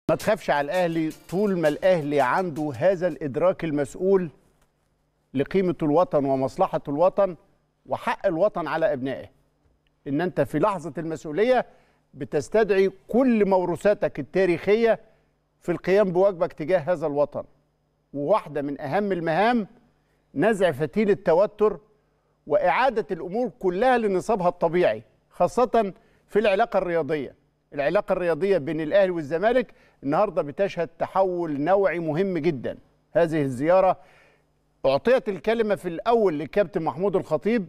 ما تخافش على الاهلي طول ما الاهلي عنده هذا الادراك المسؤول لقيمه الوطن ومصلحه الوطن وحق الوطن على ابنائه ان انت في لحظه المسؤوليه بتستدعي كل موروثاتك التاريخيه في القيام بواجبك تجاه هذا الوطن وواحده من اهم المهام نزع فتيل التوتر واعاده الامور كلها لنصابها الطبيعي خاصه في العلاقه الرياضيه العلاقه الرياضيه بين الاهلي والزمالك النهارده بتشهد تحول نوعي مهم جدا هذه الزياره اعطيت الكلمه في الاول للكابتن محمود الخطيب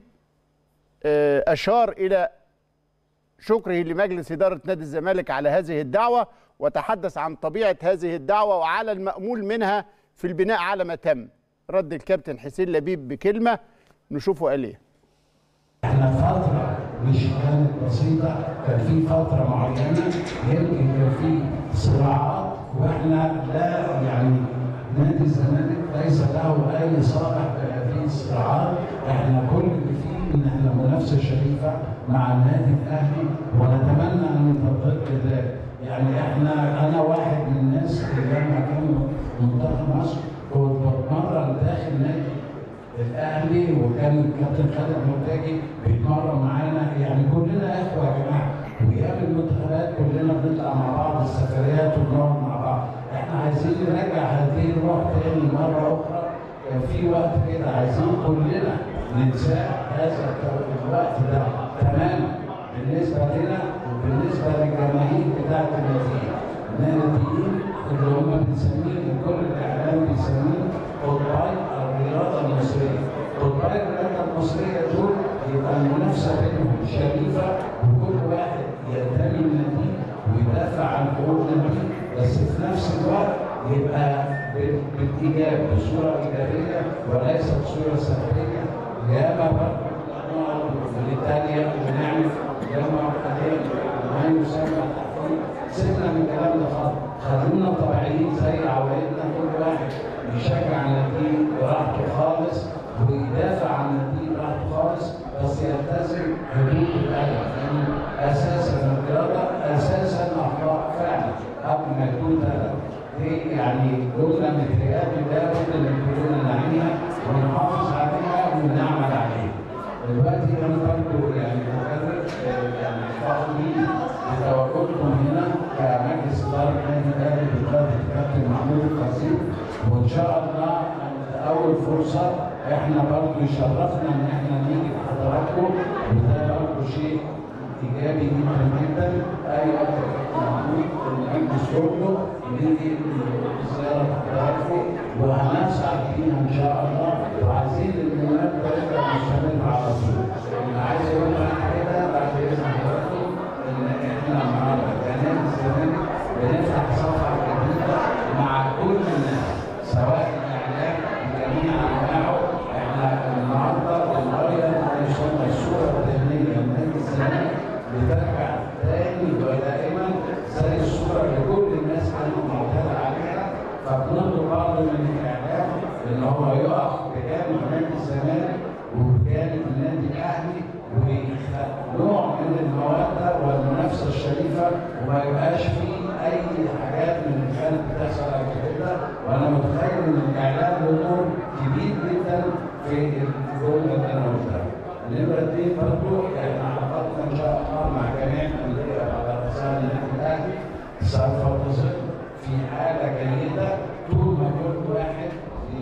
اشار الى شكره لمجلس اداره نادي الزمالك على هذه الدعوه وتحدث عن طبيعه هذه الدعوه وعلى المامول منها في البناء على ما تم رد الكابتن حسين لبيب بكلمه نشوفه قال ايه احنا فتره مش كانت بسيطه كان في فتره معينه يمكن كان في صراعات واحنا لا يعني نادي الزمالك ليس له اي صالح بهذه الصراعات احنا كل اللي فيه ان احنا منافسه شريفه مع النادي الاهلي ونتمنى ان تظل ذلك يعني احنا انا واحد من الناس اللي لما كان منتخب مصر كنت بتمرن داخل نادي الاهلي وكان الكابتن خالد مرتجي بيتمرن معانا يعني كلنا اخوه يا جماعه وايام المنتخبات كلنا بنطلع مع بعض السفريات وبنقعد مع بعض احنا عايزين نرجع هذه الروح تاني مره اخرى كان في وقت كده عايزين كلنا ننساه هذا الوقت ده تماما بالنسبه لنا وبالنسبه للجماهير بتاعت الناديين الناديين اللي هم بنسميهم كل الاعلام بيسميهم قطبي الرياضه المصريه قطبي الرياضه المصريه دول يبقى المنافسه بينهم شريفه وكل واحد ينتمي لناديه ويدافع عن حقوق ناديه بس في نفس الوقت يبقى بالايجاب بصوره ايجابيه وليست صوره سلبيه ياما برضه للتانية بنعمل ياما حاليا ما يسمى التحفيل سيبنا من الكلام ده خالص خلونا طبيعيين زي عوايدنا كل واحد يشجع ناديه براحته خالص ويدافع عن ناديه براحته خالص بس يلتزم حدود الادب لان اساسا الرياضه اساسا اخلاق فعلا قبل ما يكون ادب دي يعني جمله متهيألي لابد ان كلنا نعيها ونحافظ عليها ونعمل عليها. دلوقتي انا برضه يعني مكرر يعني فخورين بتواجدكم هنا كمجلس اداره النادي الاهلي بقياده الكابتن محمود الخطيب وان شاء الله اول فرصه احنا برضه يشرفنا ان احنا نيجي لحضراتكم وده برضه شيء ايجابي جدا جدا اي وقت محمود المجلس كله نيجي زياره حضراتكم وهنسعد فيها ان شاء الله وعايزين المناسبه تبقى مستمره على طول. عايز اقول لك كده بعد اذن حضراتكم ان احنا النهارده كنادي الزمالك بنفتح صفحه جديده مع كل الناس سواء الاعلام بجميع انواعه احنا النهارده بنغير ما يسمى الصوره الذهنيه لنادي الزمالك بترجع تاني ودائما زي الصوره اللي كل الناس كانت معتاده عليها فبنطلب برضه من الاعلام ان هو يقف بجانب نادي الزمالك وبجانب النادي الاهلي ويخلق نوع من الموده والمنافسه الشريفه وما يبقاش فيه اي حاجات من اللي كانت بتحصل قبل كده وانا متخيل ان الاعلام له دور كبير جدا في الجمله اللي انا قلتها. النمره اثنين برضه احنا عقدنا ان شاء الله مع جميع الانديه على رسائل النادي الاهلي سوف تظل في حاله جيده طول ما كل واحد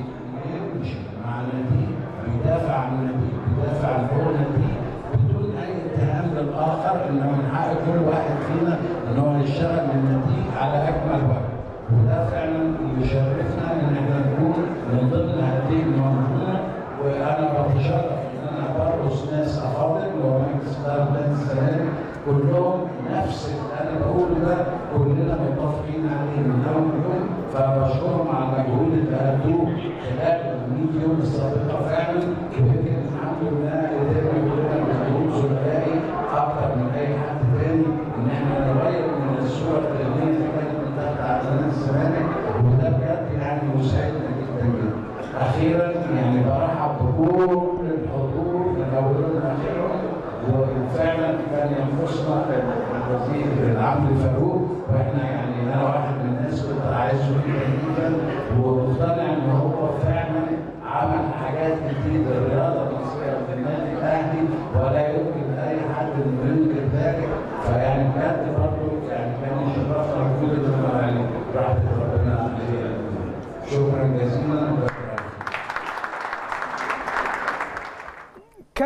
يمشي مع ناديه بيدافع عن ناديه بيدافع عن حقوق ناديه بدون اي اتهام للاخر انه من حق كل واحد فينا ان هو يشتغل للناديه على اكمل وجه وده فعلا يشرفنا ان احنا نكون من ضمن هذه المنظومه وانا بتشرف ان انا برقص ناس افاضل وهو مجلس اداره نادي الزمالك كلهم نفس اللي انا بقوله ده كلنا متفقين عليه من اول يوم فبشكرهم على المجهود اللي ادوه خلال ال 100 يوم السابقه فعلا ويمكن الحمد لله قدرنا كلنا مجهود ثلاثي اكتر من اي حد تاني ان احنا نغير من الصوره الذهنيه اللي كانت بتاعت على نادي الزمالك وده بجد يعني مساعدنا جدا جدا. اخيرا يعني برحب بكل الحضور من اولهم لاخرهم وفعلا كان ينقصنا الوزير العمرو فاروق واحنا يعني انا واحد من الناس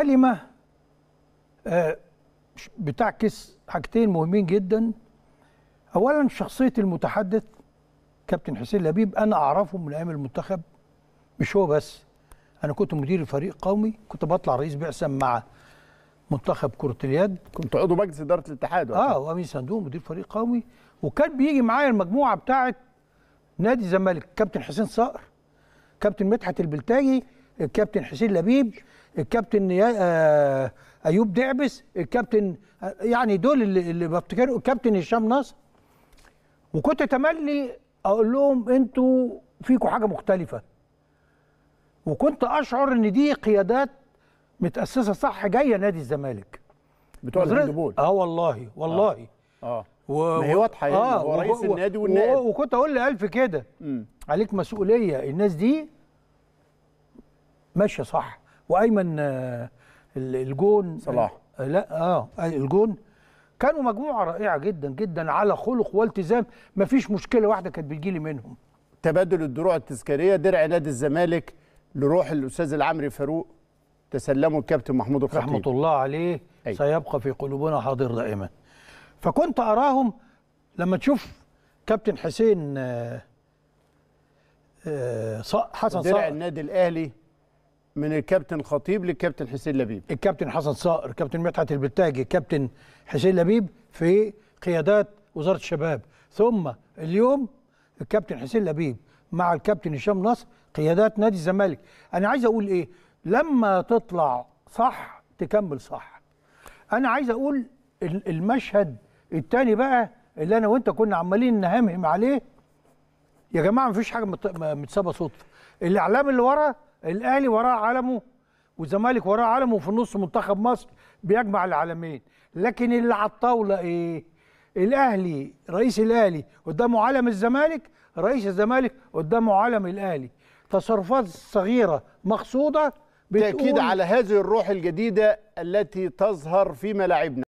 كلمه آه، بتعكس حاجتين مهمين جدا اولا شخصيه المتحدث كابتن حسين لبيب انا اعرفه من ايام المنتخب مش هو بس انا كنت مدير الفريق قومي كنت بطلع رئيس بعثه مع منتخب كره اليد كنت عضو مجلس اداره الاتحاد وقتها. اه وامين صندوق مدير فريق قومي وكان بيجي معايا المجموعه بتاعه نادي الزمالك كابتن حسين صقر كابتن مدحت البلتاجي الكابتن حسين لبيب الكابتن يا- آه ايوب دعبس الكابتن آه، يعني دول اللي, اللي بفتكرهم الكابتن هشام نصر وكنت تملي اقول لهم انتوا فيكم حاجه مختلفه وكنت اشعر ان دي قيادات متاسسه صح جايه نادي الزمالك بتوع الهاندبول اه والله والله اه و... ما هي واضحه يعني آه هو رئيس و- النادي و- والنائب وكنت اقول لألف كده مم. عليك مسؤوليه الناس دي ماشيه صح وايمن آه، ال- الجون صلاح. آه، لا اه الجون كانوا مجموعه رائعه جدا جدا على خلق والتزام مفيش مشكله واحده كانت بتجيلي منهم تبادل الدروع التذكاريه درع نادي الزمالك لروح الاستاذ العمري فاروق تسلمه الكابتن محمود الخطيب رحمه الله عليه أي. سيبقى في قلوبنا حاضر دائما فكنت اراهم لما تشوف كابتن حسين آه، آه، ص- حسن درع صقر النادي الاهلي من الكابتن الخطيب للكابتن حسين لبيب الكابتن حسن صقر الكابتن مدحت البلتاجي الكابتن حسين لبيب في قيادات وزاره الشباب ثم اليوم الكابتن حسين لبيب مع الكابتن هشام نصر قيادات نادي الزمالك انا عايز اقول ايه لما تطلع صح تكمل صح انا عايز اقول ال- المشهد التاني بقى اللي انا وانت كنا عمالين نهمهم عليه يا جماعه مفيش حاجه مت- م- متسابه صدفه الاعلام اللي ورا الاهلي وراه علمه والزمالك وراه علمه وفي النص منتخب مصر بيجمع العالمين لكن اللي على الطاوله ايه الاهلي رئيس الاهلي قدامه علم الزمالك رئيس الزمالك قدامه علم الاهلي تصرفات صغيره مقصوده تاكيد بتقول على هذه الروح الجديده التي تظهر في ملاعبنا